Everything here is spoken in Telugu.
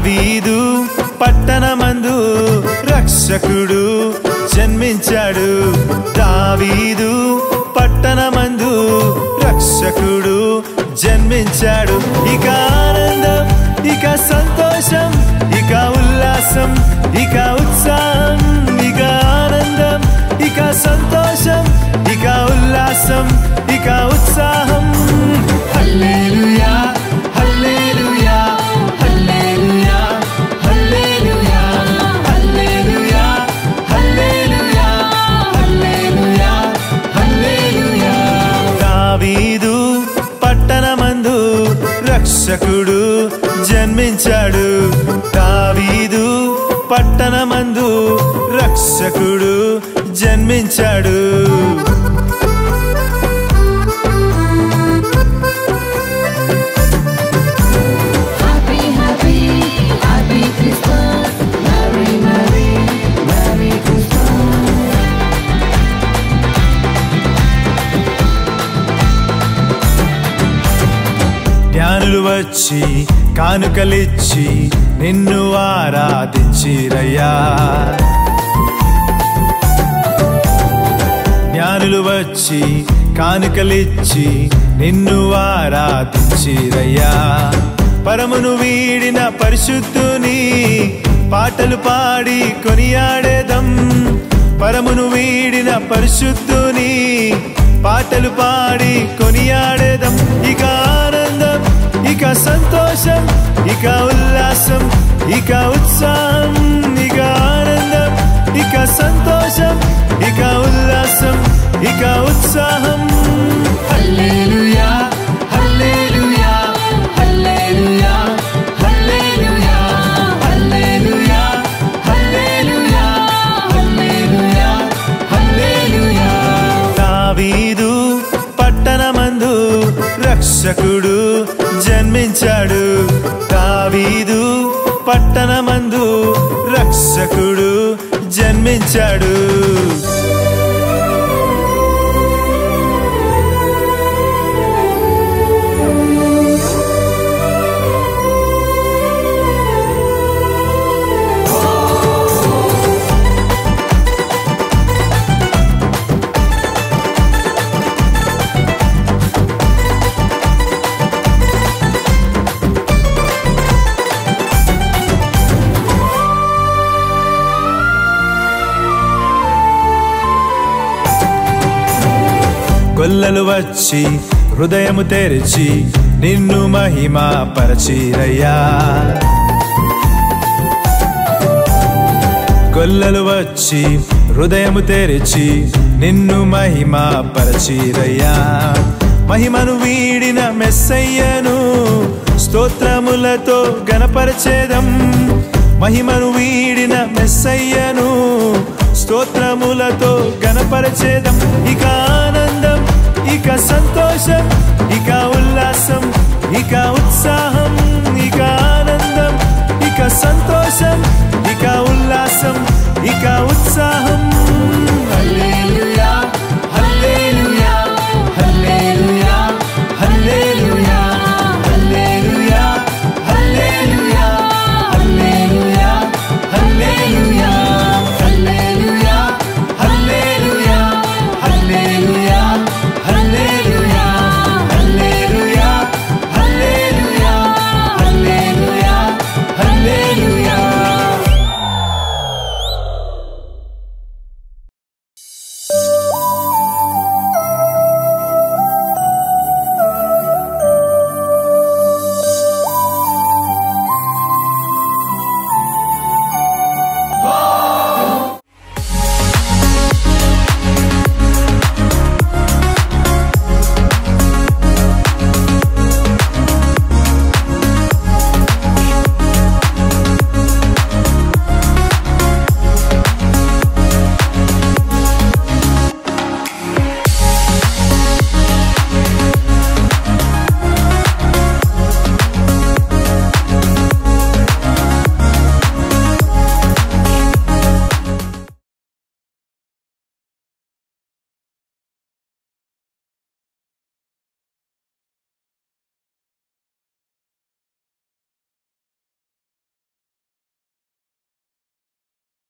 దావీదు పట్టణమందు రక్షకుడు జన్మించాడు దావీదు పట్టణమందు రక్షకుడు జన్మించాడు ఇక ఆనందం ఇక సంతోషం ఇక ఉల్లాసం ఇక ఉత్సాహం ఇక ఆనందం ఇక సంతోషం ఇక ఉల్లాసం ఇక ఉత్సాహం హల్లెలూయా హల్లెలూయా హల్లెలూయా హల్లెలూయా హల్లెలూయా హల్లెలూయా హల్లెలూయా హల్లెలూయా దావీదు పట్టణమందు రక్షకుడు జన్మించాడు దావీదు పట్టణమందు రక్షకుడు జన్మించాడు Happy, happy, happy Christmas. Merry, merry, merry Christmas. జ్ఞానులు వచ్చి కానుకలిచ్చి నిన్ను ఆరాధించిరయ్యా జ్ఞానులు వచ్చి కానుకలిచ్చి నిన్ను ఆరాధించిరయ్యా పరమును వీడిన పరిశుద్ధుని పాటలు పాడి కొనియాడేదం పరమును వీడిన పరిశుద్ధుని పాటలు పాడి కొనియాడేదం ఇక ఆనందం ఇక సంతోషం ఇక ఉల్లాసం ఇక ఉత్సాహం ఇక ఆనందం ఇక సంతోషం ఇక ఉల్లాసం ఇక ఉత్సాహం హల్లెలూయా హల్లెలూయా హల్లెలూయా హల్లెలూయా హల్లెలూయా హల్లెలూయా హల్లెలూయా హల్లెలూయా దావీదు పట్టణమందు రక్షకుడు జన్మించాడు దావీదు పట్టణమందు రక్షకుడు జన్మించాడు గొల్లలు వచ్చి హృదయము తెరిచి నిన్ను మహిమ పరచిరయ్యా గొల్లలు వచ్చి హృదయము తెరిచి నిన్ను మహిమ పరచిరయ్యా మహిమను వీడిన మెస్సయ్యను స్తోత్రములతో గణపరచేదం మహిమను వీడిన మెస్సయ్యను స్తోత్రములతో గణపరచేదం ఇక ఆనందం ఇక సంతోషం ఇక ఉల్లాసం ఇక ఉత్సాహం